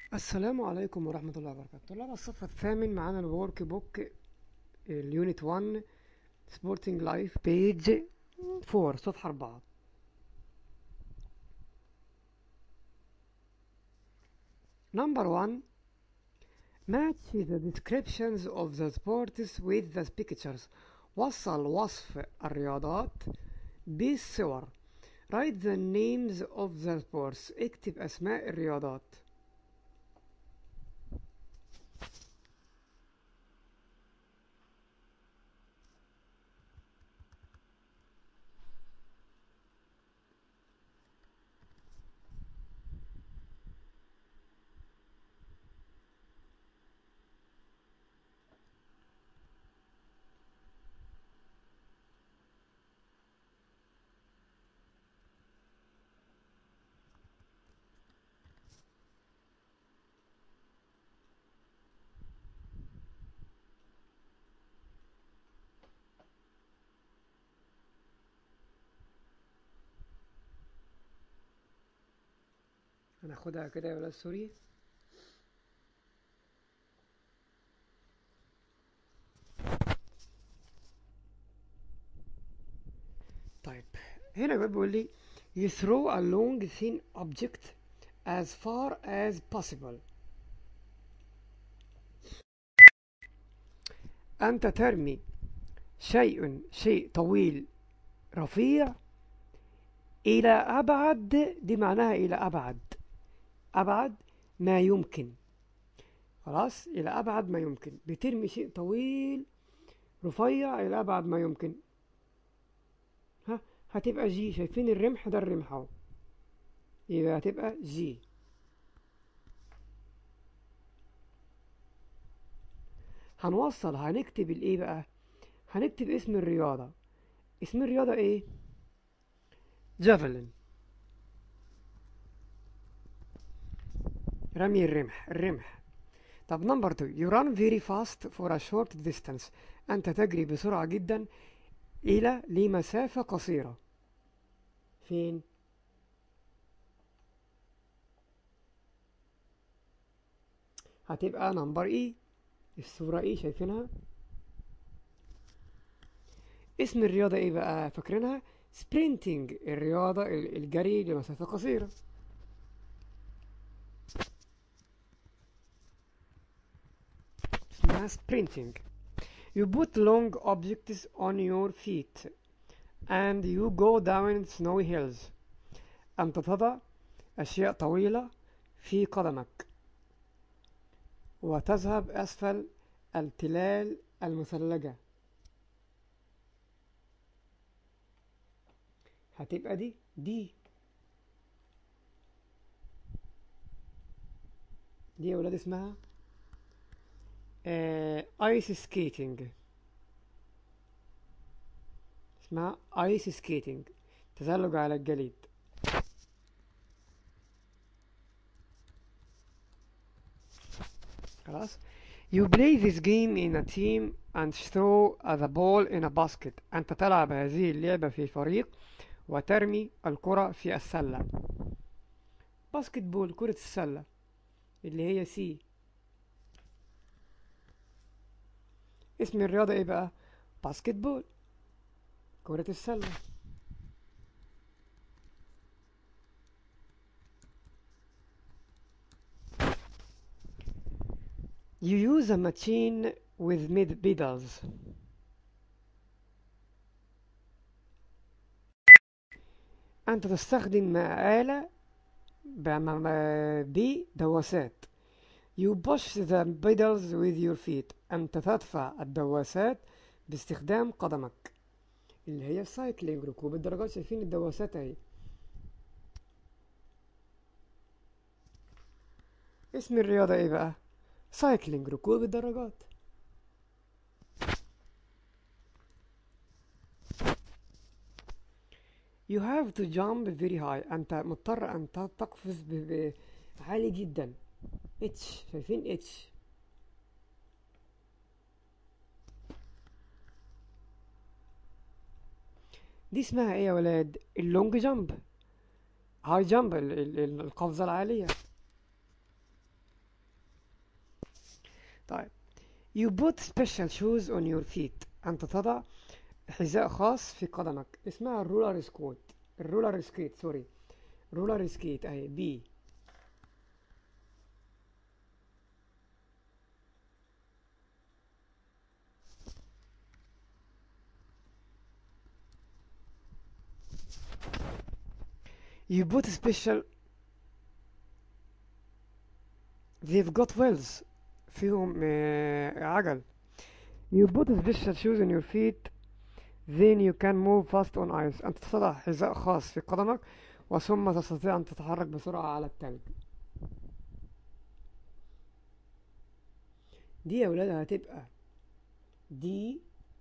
السلام عليكم ورحمة الله وبركاته طلاب الصف الثامن معانا الورك بوك اليونت 1 سبورتنج لايف بيج 4 صفحة 4 Number 1 Match the descriptions of the sports with the pictures وصل وصف الرياضات بالصور Write the names of the sports اكتب أسماء الرياضات هناخدها كده يا ولاد سوري طيب هنا بقى بيقول لي you throw a long thin object as far as possible أنت ترمي شيء شيء طويل رفيع إلى أبعد دي معناها إلى أبعد أبعد ما يمكن خلاص إلى أبعد ما يمكن بترمي شيء طويل رفيع إلى أبعد ما يمكن ها هتبقى جي شايفين الرمح ده الرمح اهو يبقى هتبقى جي هنوصل هنكتب الايه بقى هنكتب اسم الرياضة اسم الرياضة ايه جافلين رمي الرمح الرمح طب نمبر 2 you run very fast for a short distance أنت تجري بسرعة جدا إلى لمسافة قصيرة فين هتبقى نمبر اي الصورة ايه شايفينها اسم الرياضة ايه بقى فاكرينها سبرينتينج الرياضة الجري لمسافة قصيرة اسمها sprinting you put long objects on your feet and you go down snowy hills أنت تضع أشياء طويلة في قدمك وتذهب أسفل التلال المثلجة هتبقى دي دي دي يا ولاد اسمها ايس سكيتنج اسمها ايس سكيتنج تزلج على الجليد خلاص You play this game in a team and throw the ball in a basket أنت تلعب هذه اللعبة في فريق وترمي الكرة في السلة باسكت بول كرة السلة اللي هي سي اسم الرياضة ايه بقى باسكت بول كرة السلة You use a machine with mid pedals أنت تستخدم آلة بدواسات You push the pedals with your feet أنت تدفع الدواسات باستخدام قدمك اللي هي السايكلينج ركوب الدراجات شايفين الدواسات اهي اسم الرياضة ايه بقى سايكلينج ركوب الدراجات You have to jump very high أنت مضطر أن تقفز عالي جدا اتش شايفين اتش دي اسمها ايه يا ولاد اللونج جامب هاي جامب ال- ال- ال- القفزة العالية طيب you put special shoes on your feet أنت تضع حذاء خاص في قدمك اسمها الرولر سكوت الرولر سكيت سوري رولر سكيت اهي بي you put special they've got wheels فيهم آه، عجل you put special shoes on your feet then you can move fast on ice أنت تضع حذاء خاص في قدمك وثم تستطيع أن تتحرك بسرعة على التلج دي يا ولاد هتبقى دي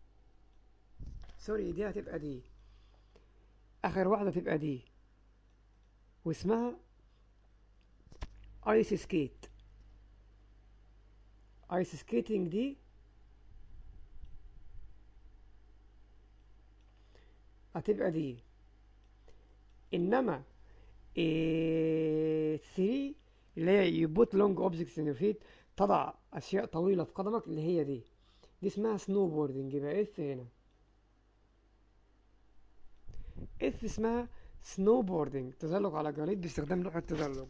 سوري دي هتبقى دي آخر واحدة تبقى دي واسمها ايس سكيت ايس سكيتنج دي هتبقى دي انما إيه 3 اللي هي you put long objects in your feet تضع اشياء طويلة في قدمك اللي هي دي دي اسمها سنو بوردنج يبقى اف هنا اف اسمها سنو بوردنج تزلج على جليد باستخدام لوحة تزلج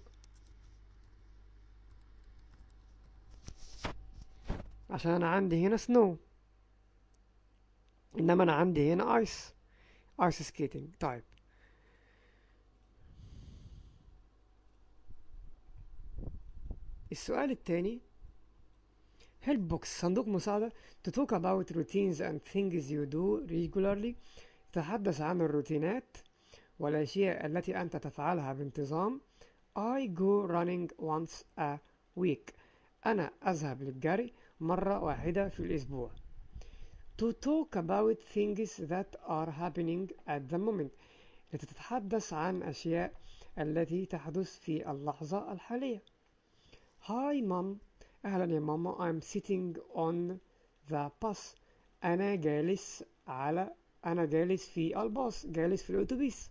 عشان انا عندي هنا سنو انما انا عندي هنا ايس ايس سكيتنج طيب السؤال الثاني help box صندوق مساعدة to talk about routines and things you do regularly تتحدث عن الروتينات والأشياء التي أنت تفعلها بانتظام I go running once a week أنا أذهب للجري مرة واحدة في الأسبوع to talk about things that are happening at the moment لتتحدث عن أشياء التي تحدث في اللحظة الحالية Hi mom أهلا يا ماما I'm sitting on the bus أنا جالس على أنا جالس في الباص جالس في الأتوبيس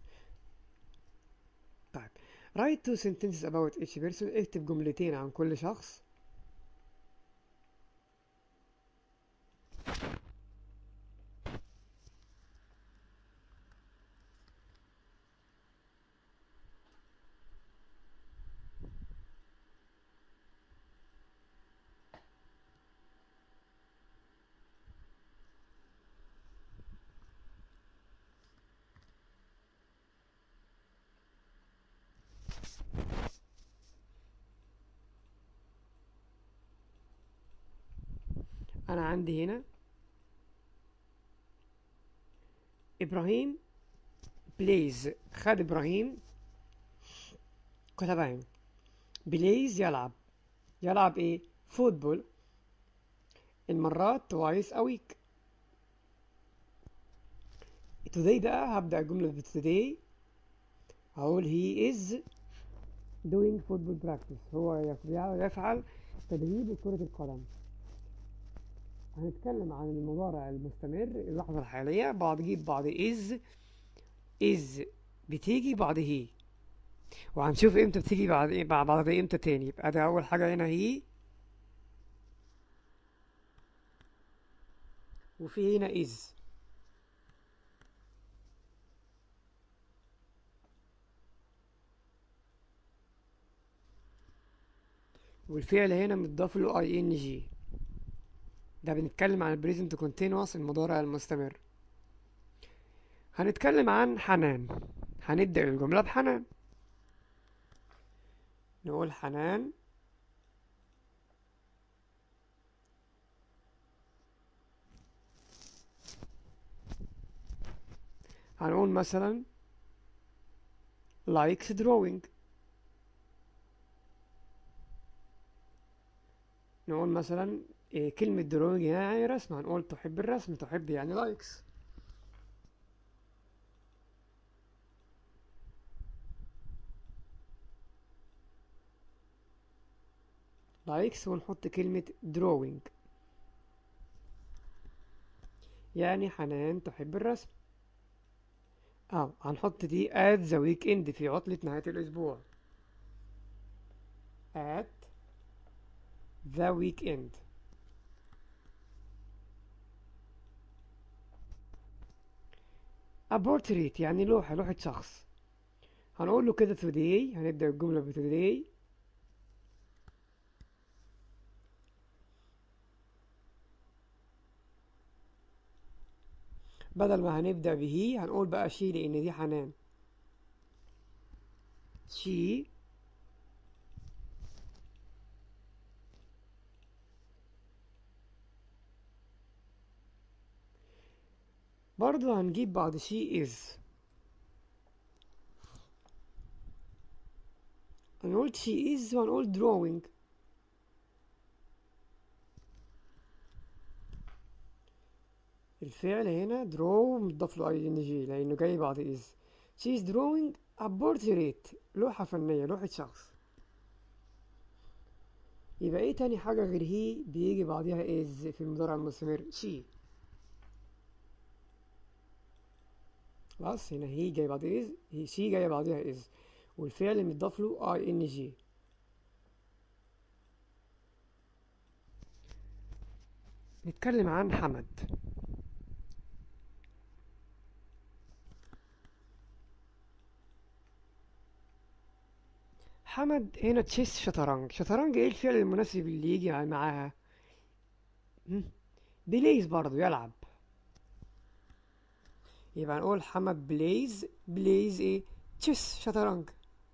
طيب write two sentences about each person اكتب جملتين عن كل شخص أنا عندي هنا إبراهيم بليز خد إبراهيم كتبها هنا بليز يلعب يلعب إيه فوتبول المرات توايس أ ويك today بقى هبدأ الجملة ب today هقول he is doing football practice هو يفعل تدريب كرة القدم هنتكلم عن المضارع المستمر اللحظة الحالية بعد جيب بعد is is بتيجي بعد هي وهنشوف امتى بتيجي بعد ايه بعد بعد امتى تاني يبقى ده اول حاجة هنا هي وفي هنا is والفعل هنا متضاف له اي ان جي ده بنتكلم عن البريزنت كونتينوس المضارع المستمر هنتكلم عن حنان هنبدأ الجملة بحنان نقول حنان هنقول مثلا likes drawing نقول مثلا إيه كلمة دروينج يعني رسم هنقول تحب الرسم تحب يعني لايكس لايكس ونحط كلمة دروينج يعني حنان تحب الرسم اه هنحط دي at the weekend في عطلة نهاية الأسبوع at the weekend a portrait يعني لوحة لوحة شخص هنقول له كده today هنبدأ الجملة ب today بدل ما هنبدأ به هنقول بقى شي لأن دي حنان she برضو هنجيب بعد she is هنقول she is وهنقول drawing الفعل هنا draw مضاف له اي ان جي لانه جاي بعد is she is drawing a portrait لوحة فنية لوحة شخص يبقى ايه تاني حاجة غير هي بيجي بعدها is في المضارع المستمر she خلاص هنا هي جاي بعد is هي she جاية بعدها is والفعل متضاف له اي ان جي نتكلم عن حمد حمد هنا تشيس شطرنج شطرنج ايه الفعل المناسب اللي يجي معاها بليز برضو يلعب يبقى نقول حمد بليز بليز ايه تشيس شطرنج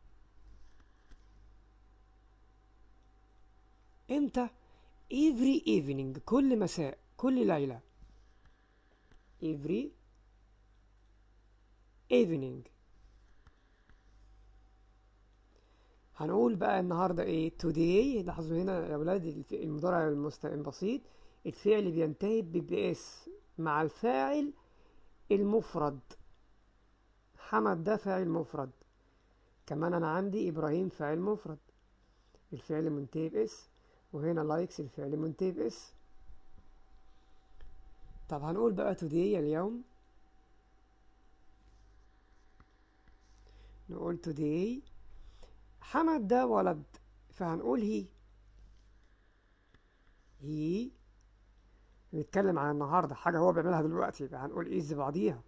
امتى every evening كل مساء كل ليلة every evening هنقول بقى النهاردة ايه today لاحظوا هنا يا ولاد المضارع البسيط الفعل بينتهي ببئس مع الفاعل المفرد حمد ده فاعل مفرد كمان انا عندي ابراهيم فاعل مفرد الفعل منتهي باس وهنا لايكس الفعل منتهي باس طب هنقول بقى today اليوم نقول today حمد ده ولد فهنقول هي هي نتكلم عن النهارده حاجة هو بيعملها دلوقتي يبقى هنقول إيز بعديها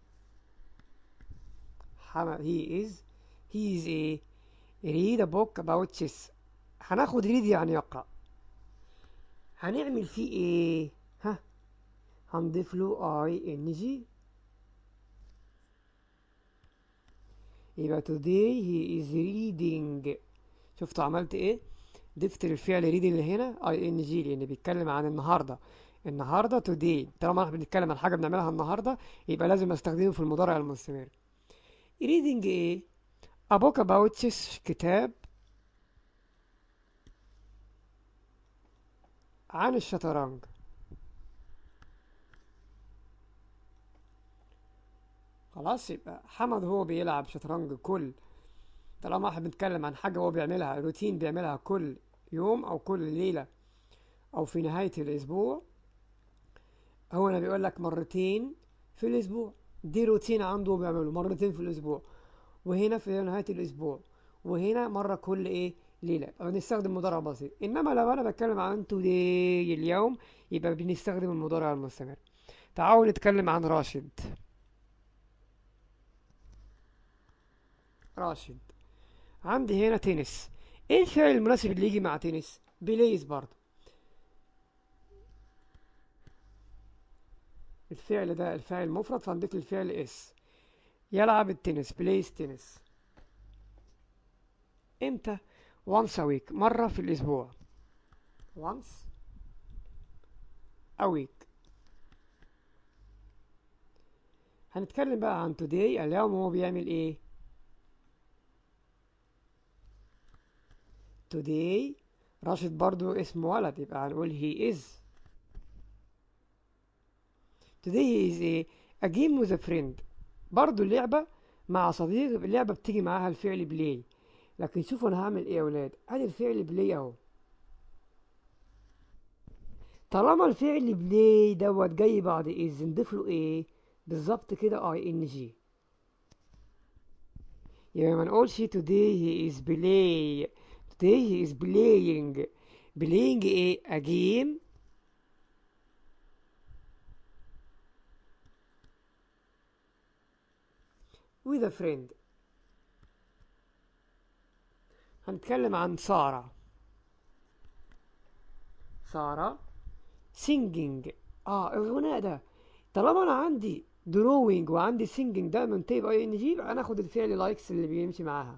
حمد هي إز هي إز إيه read a book about chess هناخد read يعني يقرأ هنعمل فيه إيه ها هنضيف له اي ان جي يبقى today he is reading شفتوا عملت ايه ضفت الفعل read اللي هنا اي ان جي لان بيتكلم عن النهارده النهارده today طالما احنا بنتكلم عن حاجه بنعملها النهارده يبقى لازم استخدمه في المضارع المستمر reading ايه a book about chess كتاب عن الشطرنج خلاص يبقى حمد هو بيلعب شطرنج كل طالما احنا بنتكلم عن حاجة هو بيعملها روتين بيعملها كل يوم أو كل ليلة أو في نهاية الأسبوع هو أنا بيقول لك مرتين في الأسبوع دي روتين عنده بيعمله مرتين في الأسبوع وهنا في نهاية الأسبوع وهنا مرة كل إيه ليلة بنستخدم مضارع بسيط إنما لو أنا بتكلم عن توداي اليوم يبقى بنستخدم المضارع المستمر تعالوا نتكلم عن راشد راشد عندي هنا تنس ايه الفعل المناسب اللي يجي مع تنس بليز برضه الفعل ده الفاعل مفرد فنضيف الفعل اس يلعب التنس بلايز تنس امتى once a week مرة في الأسبوع once a week هنتكلم بقى عن today اليوم هو بيعمل ايه today راشد برضو اسم ولد يبقى هنقول he is today he is a, a game with a friend برضو اللعبة مع صديق اللعبة بتيجي معاها الفعل بلاي لكن شوفوا انا هعمل ايه يا ولاد ادي الفعل بلاي اهو طالما الفعل بلاي دوت جاي بعد از نضيف له ايه بالظبط كده اي ان جي يبقى ما نقولش today he is play today he is playing playing ايه a game with a friend هنتكلم عن سارة سارة singing اه الغناء ده طالما انا عندي drawing وعندي singing ده منتهي باي ان جي يبقى انا اخد الفعل لايكس اللي بيمشي معاها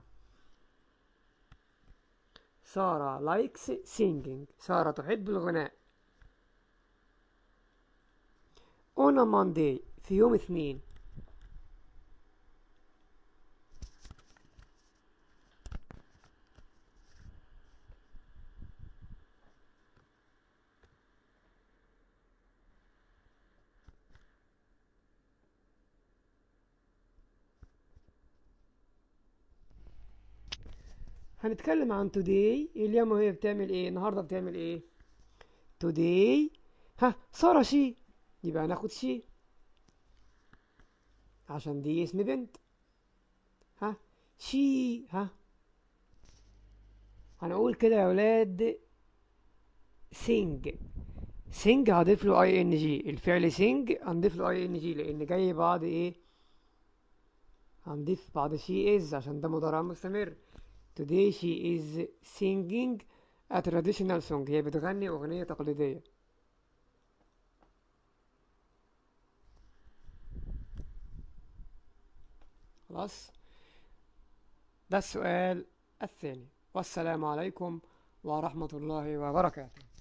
سارة لايكس singing سارة تحب الغناء on a Monday في يوم اثنين هنتكلم عن today اليوم هي بتعمل ايه النهارده بتعمل ايه today ها سارة شي يبقى هناخد شي عشان دي اسم بنت ها شي ها هنقول كده يا ولاد سينج سينج هضيف له اي ان جي الفعل سينج هنضيف له اي ان جي لان جاي بعد ايه هنضيف بعد شي از عشان ده مضارع مستمر today she is singing a traditional song هي بتغني اغنية تقليدية خلاص ده السؤال الثاني والسلام عليكم ورحمة الله وبركاته